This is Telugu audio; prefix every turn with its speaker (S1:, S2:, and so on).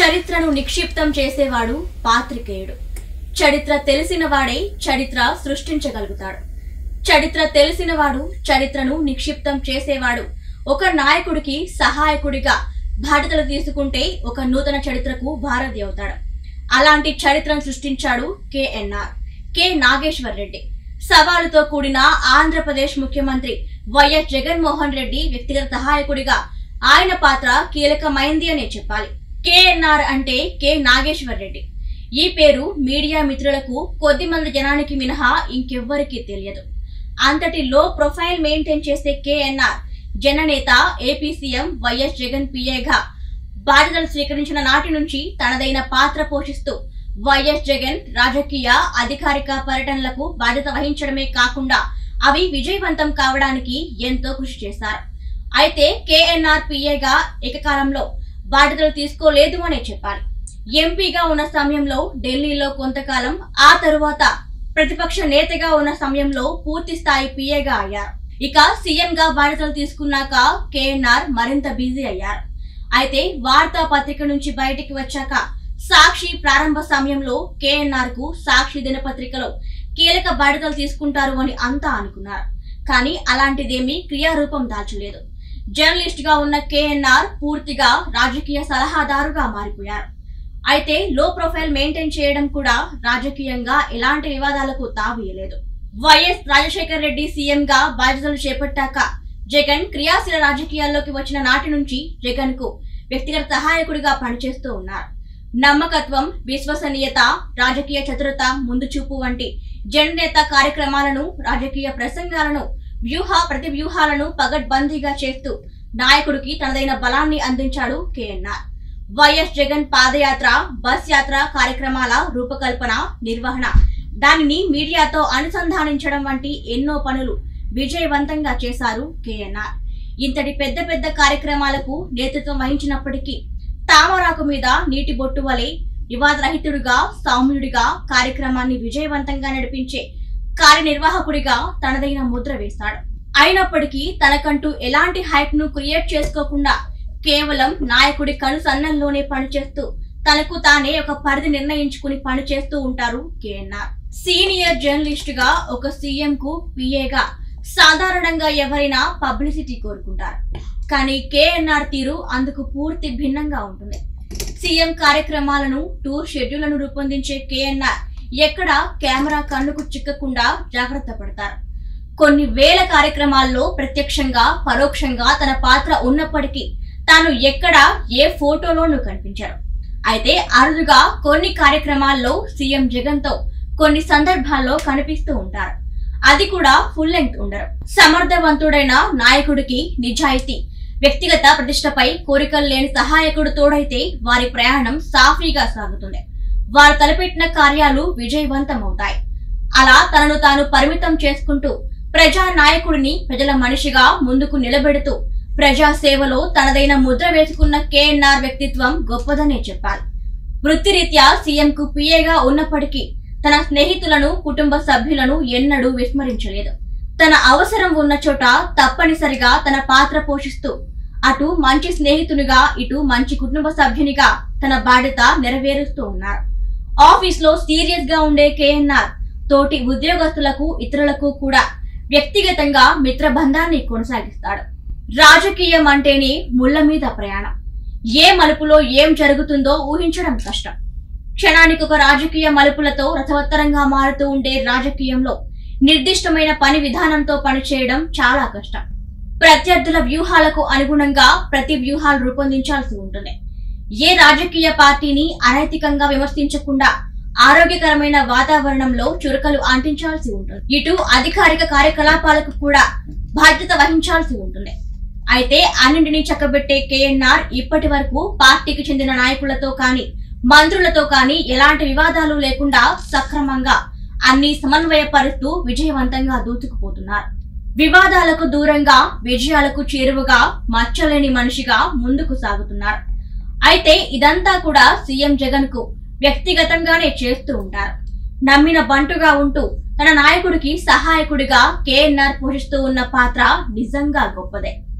S1: చరిత్రను నిక్షిప్తం చేసేవాడు పాత్రికేయుడు చరిత్ర తెలిసిన వాడే చరిత్ర సృష్టించగలుగుతాడు చరిత్ర తెలిసినవాడు చరిత్రను నిక్షిప్తం చేసేవాడు ఒక నాయకుడికి సహాయకుడిగా బాధ్యతలు తీసుకుంటే ఒక నూతన చరిత్రకు భారతి అవుతాడు అలాంటి చరిత్రను సృష్టించాడు కేఎన్ఆర్ కె నాగేశ్వర్ రెడ్డి సవాలుతో కూడిన ఆంధ్రప్రదేశ్ ముఖ్యమంత్రి వైఎస్ జగన్మోహన్ రెడ్డి వ్యక్తిగత సహాయకుడిగా ఆయన పాత్ర కీలకమైంది అనే చెప్పాలి కేఎన్ఆర్ అంటే కె నాగేశ్వర్ రెడ్డి ఈ పేరు మీడియా మిత్రులకు కొద్ది మంది జనానికి మినహా ఇంకెవ్వరికీ తెలియదు అంతటి లో ప్రొఫైల్ మెయింటైన్ చేసే కేఎన్ఆర్ జననేత ఏపీ సీఎం వైఎస్ జగన్ పిఏగా బాధ్యతలు స్వీకరించిన నాటి నుంచి తనదైన పాత్ర పోషిస్తూ వైఎస్ జగన్ రాజకీయ అధికారిక పర్యటనలకు బాధ్యత వహించడమే కాకుండా అవి విజయవంతం కావడానికి ఎంతో కృషి చేశారు అయితే కేఎన్ఆర్ పిఏగా ఏకకాలంలో బాధ్యతలు తీసుకోలేదు అనే చెప్పాలి ఎంపీగా ఉన్న సమయంలో ఢిల్లీలో కొంతకాలం ఆ తరువాత ప్రతిపక్ష నేతగా ఉన్న సమయంలో పూర్తి స్థాయి పిఏగా అయ్యారు ఇక సీఎం గా బాధ్యతలు తీసుకున్నాక కేఎన్ఆర్ మరింత బిజీ అయ్యారు అయితే వార్తా పత్రిక నుంచి బయటికి వచ్చాక సాక్షి ప్రారంభ సమయంలో కేఎన్ఆర్ కు సాక్షి దినపత్రికలో కీలక బాధ్యతలు తీసుకుంటారు అని అంతా అనుకున్నారు కానీ అలాంటిదేమీ క్రియారూపం దాల్చలేదు జర్నలిస్ట్ గా ఉన్న కేఎన్ఆర్ పూర్తిగా రాజకీయ సలహాదారుగా మారిపోయారు అయితే లో ప్రొఫైల్ మెయింటైన్ చేయడం కూడా రాజకీయంగా ఎలాంటి వివాదాలకు తావీయలేదు వైఎస్ రాజశేఖర్ రెడ్డి సీఎం గా బాధ్యతలు చేపట్టాక జగన్ క్రియాశీల రాజకీయాల్లోకి వచ్చిన నాటి నుంచి జగన్ కు వ్యక్తిగత సహాయకుడిగా పనిచేస్తూ ఉన్నారు నమ్మకత్వం విశ్వసనీయత రాజకీయ చతురత ముందు చూపు వంటి జననేత కార్యక్రమాలను రాజకీయ ప్రసంగాలను వ్యూహ ప్రతి వ్యూహాలను పగడ్బందీగా చేస్తూ నాయకుడికి తనదైన బలాన్ని అందించాడు కేఎన్ఆర్ వైఎస్ జగన్ పాదయాత్ర బస్ యాత్ర కార్యక్రమాల రూపకల్పన నిర్వహణ దానిని మీడియాతో అనుసంధానించడం వంటి ఎన్నో పనులు విజయవంతంగా చేశారు కేఎన్ఆర్ ఇంతటి పెద్ద పెద్ద కార్యక్రమాలకు నేతృత్వం వహించినప్పటికీ తామరాకు మీద నీటి బొట్టు వలె వివాదరహితుడిగా సౌమ్యుడిగా కార్యక్రమాన్ని విజయవంతంగా నడిపించే కార్యనిర్వాహకుడిగా తనదైన ముద్ర వేశాడు అయినప్పటికీ తనకంటూ ఎలాంటి హైప్ ను క్రియేట్ చేసుకోకుండా కేవలం నాయకుడి కనుసన్నల్లోనే పనిచేస్తూ తనకు తానే ఒక పరిధి నిర్ణయించుకుని పనిచేస్తూ ఉంటారు కేఎన్ఆర్ సీనియర్ జర్నలిస్ట్ గా ఒక సీఎం కు పిఏగా సాధారణంగా ఎవరైనా పబ్లిసిటీ కోరుకుంటారు కానీ కేఎన్ఆర్ తీరు అందుకు పూర్తి భిన్నంగా ఉంటుంది సీఎం కార్యక్రమాలను టూర్ షెడ్యూళ్లను రూపొందించే కేఎన్ఆర్ ఎక్కడ కెమెరా కన్నుకు చిక్కకుండా జాగ్రత్త పడతారు కొన్ని వేల కార్యక్రమాల్లో ప్రత్యక్షంగా పరోక్షంగా తన పాత్ర ఉన్నప్పటికీ తాను ఎక్కడ ఏ ఫోటోలోనూ కనిపించారు అయితే అరుదుగా కొన్ని కార్యక్రమాల్లో సీఎం జగన్ తో కొన్ని సందర్భాల్లో కనిపిస్తూ ఉంటారు అది కూడా ఫుల్ లెంగ్త్ ఉండరు సమర్థవంతుడైన నాయకుడికి నిజాయితీ వ్యక్తిగత ప్రతిష్టపై కోరికలు లేని సహాయకుడు తోడైతే వారి ప్రయాణం సాఫీగా సాగుతుంది వారు తలపెట్టిన కార్యాలు విజయవంతమవుతాయి అలా తనను తాను పరిమితం చేసుకుంటూ ప్రజా నాయకుడిని ప్రజల మనిషిగా ముందుకు నిలబెడుతూ ప్రజా సేవలో తనదైన ముద్ర వేసుకున్న కేఎన్ఆర్ వ్యక్తిత్వం గొప్పదనే చెప్పాలి వృత్తిరీత్యా సీఎం కు పిఏగా ఉన్నప్పటికీ తన స్నేహితులను కుటుంబ సభ్యులను ఎన్నడూ విస్మరించలేదు తన అవసరం ఉన్న చోట తప్పనిసరిగా తన పాత్ర పోషిస్తూ అటు మంచి స్నేహితునిగా ఇటు మంచి కుటుంబ సభ్యునిగా తన బాధ్యత నెరవేరుస్తూ ఉన్నారు ఆఫీస్ లో సీరియస్ గా ఉండే కేఎన్ఆర్ తోటి ఉద్యోగస్తులకు ఇతరులకు కూడా వ్యక్తిగతంగా మిత్రబంధాన్ని కొనసాగిస్తాడు రాజకీయం అంటేనే ముళ్ళ మీద ప్రయాణం ఏ మలుపులో ఏం జరుగుతుందో ఊహించడం కష్టం క్షణానికి ఒక రాజకీయ మలుపులతో రథవత్తరంగా మారుతూ ఉండే రాజకీయంలో నిర్దిష్టమైన పని విధానంతో పనిచేయడం చాలా కష్టం ప్రత్యర్థుల వ్యూహాలకు అనుగుణంగా ప్రతి వ్యూహాలు రూపొందించాల్సి ఉంటుంది ఏ రాజకీయ పార్టీని అనైతికంగా విమర్శించకుండా ఆరోగ్యకరమైన వాతావరణంలో చురకలు అంటించాల్సి ఉంటుంది ఇటు అధికారిక కార్యకలాపాలకు కూడా బాధ్యత వహించాల్సి ఉంటుంది అయితే అన్నింటినీ చక్కబెట్టే కేఎన్ఆర్ ఇప్పటి వరకు పార్టీకి చెందిన నాయకులతో కానీ మంత్రులతో కానీ ఎలాంటి వివాదాలు లేకుండా సక్రమంగా అన్ని సమన్వయపరుస్తూ విజయవంతంగా దూసుకుపోతున్నారు వివాదాలకు దూరంగా విజయాలకు చేరువగా మచ్చలేని మనిషిగా ముందుకు సాగుతున్నారు అయితే ఇదంతా కూడా సీఎం జగన్ కు వ్యక్తిగతంగానే చేస్తూ ఉంటారు నమ్మిన బంటుగా ఉంటూ తన నాయకుడికి సహాయకుడిగా కేఎన్ఆర్ పోషిస్తూ ఉన్న పాత్ర నిజంగా గొప్పదే